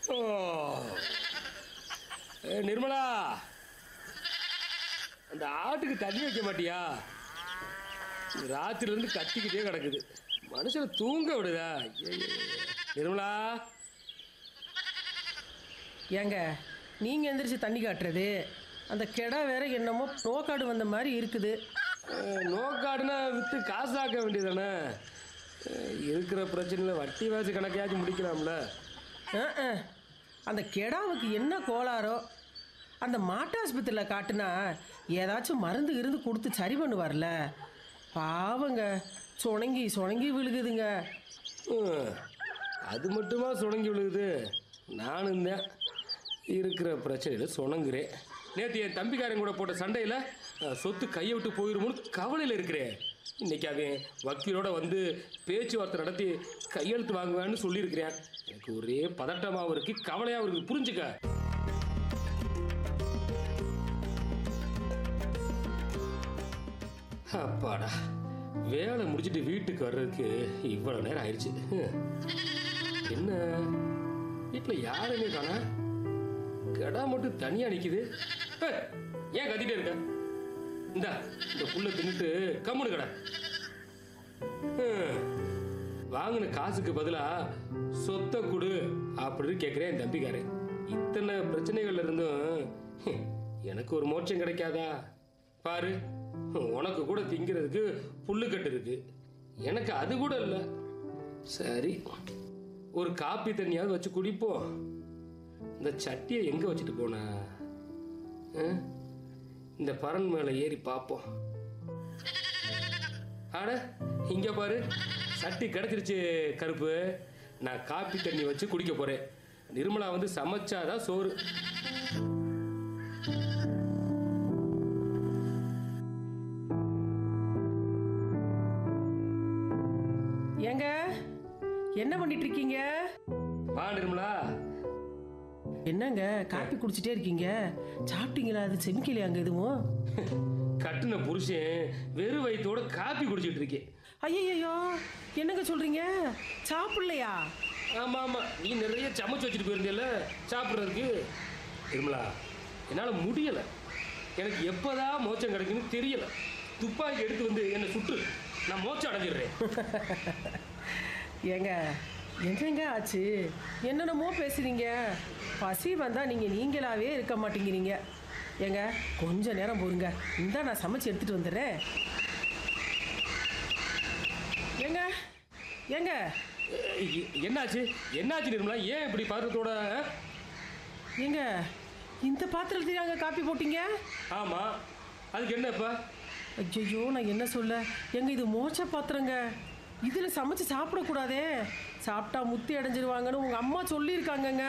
ஓ. ஏ, நிர்மலா அந்த ஆட்டுக்கு தண்ணி வைக்க மாட்டியா ராத்திரில இருந்து கத்திக்கிட்டே கிடக்குது மனுஷனை தூங்க விடுதா ஐயையோ. நிர்மலா ஏங்க நீங்கள் எந்திரிச்சு தண்ணி காட்டுறது அந்த கெடா வேற என்னமோ நோக்காடு வந்த மாதிரி இருக்குது அஹ், நோக்காடுனா விற்று காசு ஆக்க வேண்டியதானே இருக்கிற பிரச்சனையில் வட்டி வாசி கணக்கையாச்சும் முடிக்கலாம்ல அஹ், அஹ். அந்த கெடாவுக்கு என்ன கோளாரோ அந்த மாட்டாஸ்பத்திரியில் காட்டுனா ஏதாச்சும் மருந்து இருந்து கொடுத்து சரி பண்ணுவார்ல பாவங்க சுணங்கி சுணங்கி விழுகுதுங்க ஹம், அது மட்டுமா சுணங்கி விழுகுது நானும் தான் இருக்கிற பிரச்சனையில் சுணங்குறேன் நேற்று என் தம்பிக்காரன் கூட போட்ட சண்டையில் அஹ், சொத்து கையை விட்டு போயிருமோன்னு கவலையில் இருக்கிறேன் இன்னைக்கு அவன் வக்கீலோட வந்து பேச்சுவார்த்தை நடத்தி கையெழுத்து வாங்குவேன்னு சொல்லியிருக்கிறேன் எனக்கு ஒரே பதட்டமாகவும் இருக்கு கவலையாகவும் இருக்கு புரிஞ்சுக்க அப்பாடா வேலை முடிச்சிட்டு வீட்டுக்கு வர்றதுக்கு இவ்வளோ நேரம் ஆயிடுச்சு ஹம். என்ன வீட்டில் யாருமே காணா கடா மட்டும் தனியாக நிற்கிது ஏய், ஏன் கத்திட்டே இருக்க இந்தா இந்த புல்ல தின்னுட்டு கம்முனு கடை ஹம். வாங்கின காசுக்கு பதிலாக சொத்தை கொடு அப்படின்னு கேட்குறேன் என் தம்பிக்காரன் இத்தனை பிரச்சனைகள்ல இருந்தும் ஹம், எனக்கு ஒரு மோட்சம் கிடைக்காதா பாரு உனக்கு கூட திங்கிறதுக்கு புல்லுக்கட்டு இருக்கு எனக்கு அது கூட இல்லை சரி ஒரு காப்பி தண்ணியாவது வச்சு குடிப்போம் இந்த சட்டியை எங்கே வச்சுட்டு போன இந்த பரன் மேலே ஏறி பார்ப்போம் ஆட இங்கே பாரு சட்டி கிடச்சிருச்சு கருப்பு நான் காப்பி தண்ணி வச்சு குடிக்க போகிறேன் நிர்மலா வந்து சமைச்சாதான் சோறு ஏங்க என்ன பண்ணிட்டு இருக்கீங்க வா நிர்மலா என்னங்க காப்பி குடிச்சிட்டே இருக்கீங்க சாப்பிட்டீங்களா அது செமிக்கலையாங்க எதுவும் கட்டுன புருஷன் வெறும் வயிற்றோட காப்பி குடிச்சிட்டு இருக்கேன் ஐயையோ என்னங்க சொல்றீங்க சாப்பிடலையா ஆமாம் ஆமாம் நீ நிறைய சமைச்சு வச்சுட்டு போயிருந்தியல்ல சாப்பிட்றதுக்கு நிர்மலா என்னால் முடியலை எனக்கு எப்போதான் மோச்சம் கிடைக்குன்னு தெரியல துப்பாக்கி எடுத்து வந்து என்னை சுட்டு நான் மோச்சம் அடைஞ்சிடுறேன் ஏங்க என்னங்க ஆச்சு என்னென்னமோ பேசுறீங்க பசி வந்தா நீங்க நீங்களாவே இருக்க மாட்டேங்கிறீங்க ஏங்க கொஞ்ச நேரம் போருங்க இந்தா நான் சமைச்சு எடுத்துட்டு வந்துடுறேன் ஏங்க ஏங்க எ- என்னாச்சு என்னாச்சு நிர்மலா ஏன் இப்படி பாத்திரத்தோட ஏங்க இந்த பாத்திரத்துலயாங்க காப்பி போட்டீங்க ஆமாம் அதுக்கு என்ன இப்போ ஐயோ நான் என்ன சொல்ல எங்க இது மோச்ச பாத்திரங்க இதில் சமைச்சு சாப்பிடக்கூடாதே சாப்பிட்டா முத்தி அடைஞ்சிருவாங்கன்னு உங்கள் அம்மா சொல்லியிருக்காங்கங்க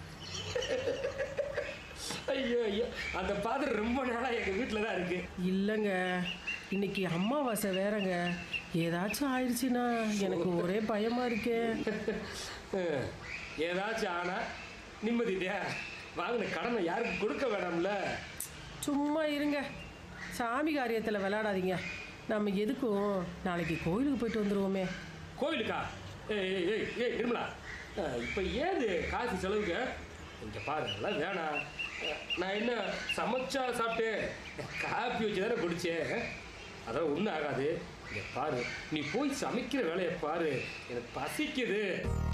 ஐயோ ஐயோ அந்த பாத்திரம் ரொம்ப நாளாக எங்கள் வீட்டில் தான் இருக்கு இல்லைங்க இன்னைக்கு அம்மாவாசை வேறங்க ஏதாச்சும் ஆயிடுச்சுன்னா எனக்கு ஒரே பயமா இருக்கே அஹ், ஏதாச்சும் ஆனா நிம்மதியா வாங்கின கடனை யாருக்கும் கொடுக்க வேணாம்ல சும்மா இருங்க சாமி காரியத்தில் விளையாடாதீங்க நம்ம எதுக்கும் நாளைக்கு கோயிலுக்கு போயிட்டு வந்துருவோமே கோவிலுக்கா ஏய் ஏய் ஏய் ஏய் நிர்மலா அஹ், இப்போ ஏது காசு செலவுக்கு இங்கே பாரு அதெல்லாம் வேணாம் அஹ், நான் என்ன சமைச்சா சாப்பிட்டேன் காப்பி வச்சு தானே குடிச்சேன் அதெல்லாம் ஒன்றும் ஆகாது இங்கே பாரு நீ போய் சமைக்கிற வேலையை பாரு எனக்கு பசிக்குது